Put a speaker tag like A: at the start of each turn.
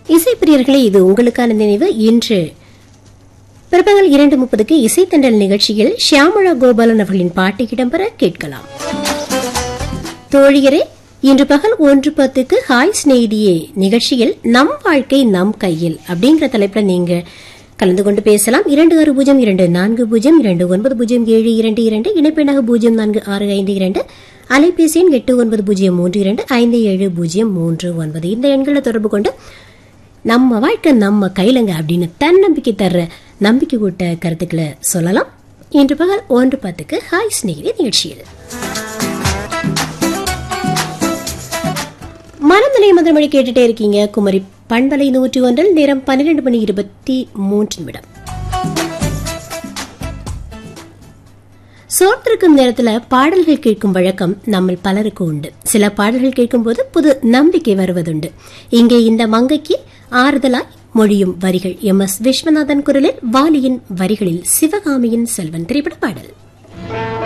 A: இசைப்பிரியர்களே இது உங்களுக்கான நினைவு இன்று பிற்பகல் இரண்டு முப்பதுக்கு இசைத்தண்டல் நிகழ்ச்சியில் ஷியாமளா கோபாலன் அவர்களின் பாட்டு இடம்பெற கேட்கலாம் தோழியரே இன்று பகல் ஒன்று பத்துக்கு ஹாய் ஸ்நேகிதியே நிகழ்ச்சியில் நம் வாழ்க்கை நம் கையில் அப்படிங்கிற தலைப்புல நீங்க கலந்து கொண்டு பேசலாம் இரண்டு ஆறு பூஜ்ஜியம் இரண்டு நான்கு பூஜ்ஜியம் இரண்டு ஒன்பது பூஜ்ஜியம் ஏழு இரண்டு இரண்டு இணைப்பெண்ணாக பூஜ்ஜியம் நான்கு ஆறு ஐந்து இரண்டு அலைபேசி எண் எட்டு ஒன்பது பூஜ்ஜியம் மூன்று இரண்டு ஐந்து ஏழு பூஜ்ஜியம் மூன்று ஒன்பது இந்த எண்களை தொடர்பு கொண்டு நம்ம வாழ்க்கை நம்ம கையிலங்க அப்படின்னு தன்னம்பிக்கை தர்ற நம்பிக்கை கூட்ட கருத்துக்களை சொல்லலாம் இன்று பகல் ஒன்று பத்துக்கு ஹாய் ஸ்நேகிதி நிகழ்ச்சியில் மனநிலை மதுரமொழி கேட்டுட்டே இருக்கீங்க குமரி பண்பலை நூற்றி ஒன்றில் நேரம் பன்னிரண்டு மணி இருபத்தி மூன்று நிமிடம் சோர்த்திருக்கும் நேரத்துல பாடல்கள் கேட்கும் வழக்கம் நம்ம பலருக்கு உண்டு சில பாடல்கள் கேட்கும்போது புது நம்பிக்கை வருவதுண்டு இங்கே இந்த மங்கைக்கு ஆறுதலாய் மொழியும் வரிகள் எம் எஸ் விஸ்வநாதன் குரலில் வாலியின் வரிகளில் சிவகாமியின் செல்வன் திரைப்பட பாடல்